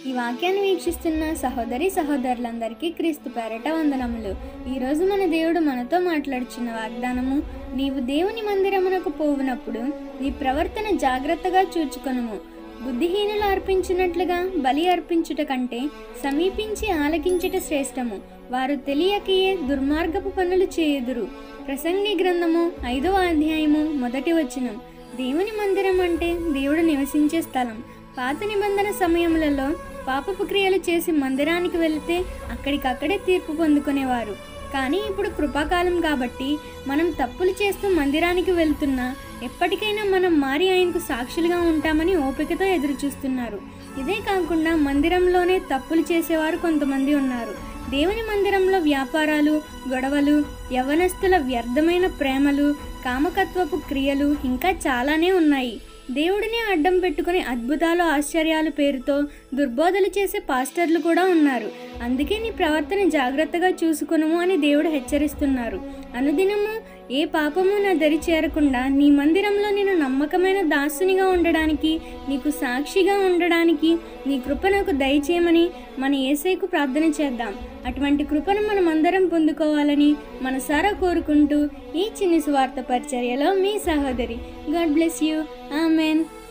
ఈ వాక్యాన్ని వీక్షిస్తున్న సహోదరి సహోదరులందరికీ క్రీస్తు పేరట వందనములు ఈరోజు మన దేవుడు మనతో మాట్లాడుచున్న వాగ్దానము నీవు దేవుని మందిరమునకు పోవునప్పుడు నీ ప్రవర్తన జాగ్రత్తగా చూచుకొనుము బుద్ధిహీనులు అర్పించినట్లుగా బలి అర్పించుట కంటే సమీపించి ఆలకించుట శ్రేష్టము వారు తెలియకయే దుర్మార్గపు పనులు చేయుదురు ప్రసంగి గ్రంథము ఐదవ అధ్యాయము మొదటి వచనం దేవుని మందిరం అంటే దేవుడు నివసించే స్థలం పాత నిబంధన సమయములలో పాపపు క్రియలు చేసి మందిరానికి వెళితే అక్కడికక్కడే తీర్పు పొందుకునేవారు కానీ ఇప్పుడు కృపాకాలం కాబట్టి మనం తప్పులు చేస్తూ మందిరానికి వెళ్తున్నా ఎప్పటికైనా మనం మారి ఆయనకు సాక్షులుగా ఉంటామని ఓపికతో ఎదురు చూస్తున్నారు ఇదే కాకుండా మందిరంలోనే తప్పులు చేసేవారు కొంతమంది ఉన్నారు దేవుని మందిరంలో వ్యాపారాలు గొడవలు యవనస్తుల వ్యర్థమైన ప్రేమలు కామకత్వపు క్రియలు ఇంకా చాలానే ఉన్నాయి దేవుడిని అడ్డం పెట్టుకుని అద్భుతాలు ఆశ్చర్యాల పేరుతో దుర్బోధలు చేసే పాస్టర్లు కూడా ఉన్నారు అందుకే నీ ప్రవర్తన జాగ్రత్తగా చూసుకునుము అని దేవుడు హెచ్చరిస్తున్నారు అనుదినము ఏ పాపము నా దరి చేరకుండా నీ మందిరంలో నేను నమ్మకమైన దాసునిగా ఉండడానికి నీకు సాక్షిగా ఉండడానికి నీ కృప నాకు దయచేయమని మన ఏసైకు ప్రార్థన చేద్దాం అటువంటి కృపను మనం అందరం పొందుకోవాలని మనసారా కోరుకుంటూ ఈ చిన్ని సువార్త పరిచర్యలో మీ సహోదరి గాడ్ బ్లెస్ యూ ఆమెన్